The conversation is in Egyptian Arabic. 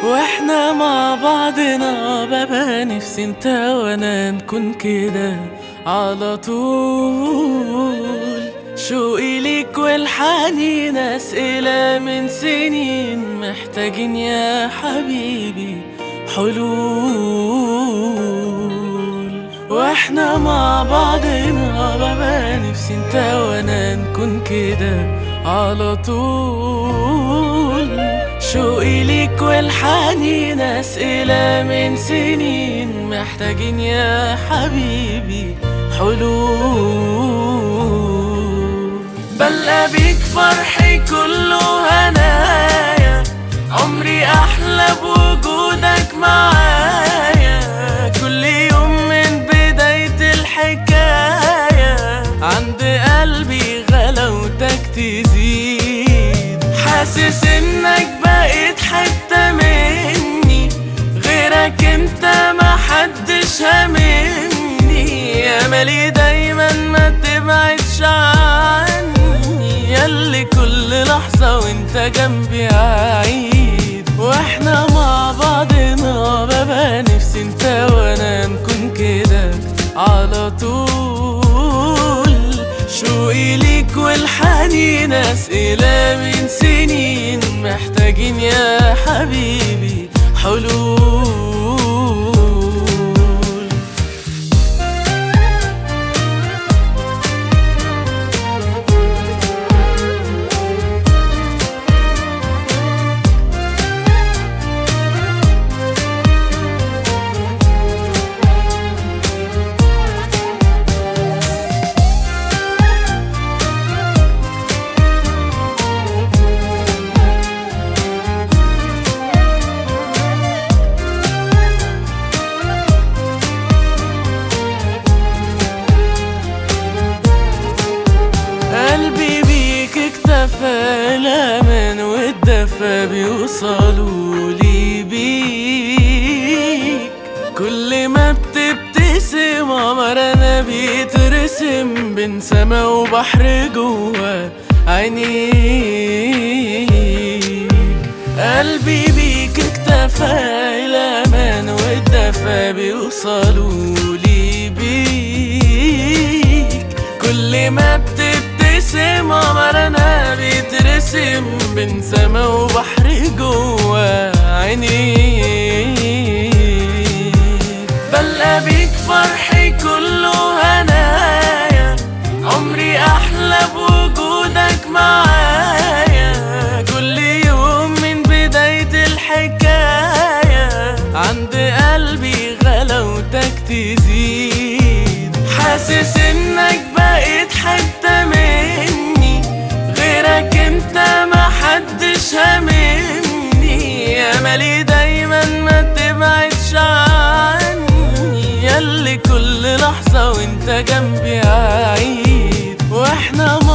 واحنا مع بعضنا بابا نفسي انت وانا نكون كده على طول شوقي ليك والحنين اسئلة من سنين محتاجين يا حبيبي حلول واحنا مع بعضنا بابا نفسي انت وانا نكون كده على طول شوقي ليك والحنين اسئلة من سنين محتاجين يا حبيبي حلول بلقى بيك فرحي كله هنايا عمري احلى بوجودك معايا كل يوم من بداية الحكاية عند قلبي غلاوتك تزيد حاسس انك بقيت حتة مني غيرك انت ما حدش هاممني املي دايما ما تبعدش عني ياللي كل لحظة وانت جنبي عيد واحنا مع بعضنا بابا نفسي انت وانا نكون كده على طول شوقي ليك والحنين اسئلة من سنين محتاجين يا حبيبي حلول قلبي بيك اكتفى الأمان والدفى بيوصلوا لي بيك كل ما بتبتسم عمرنا بيترسم بين سما وبحر جوا عينيك قلبي بيك اكتفى الأمان والدفى بيوصلوا لي بيك كل ما بتبتسم عمرنا بيترسم بين سما وبحر جوا عينيك بلقى بيك فرحي كله هنايا عمري احلى بوجودك معايا كل يوم من بداية الحكاية عند قلبي غلاوتك تزيد حاسس انك بقيت حتة مني غيرك انت ما حدش هاممني املي دايما ما تبعدش عني ياللي كل لحظة وانت جنبي عيد واحنا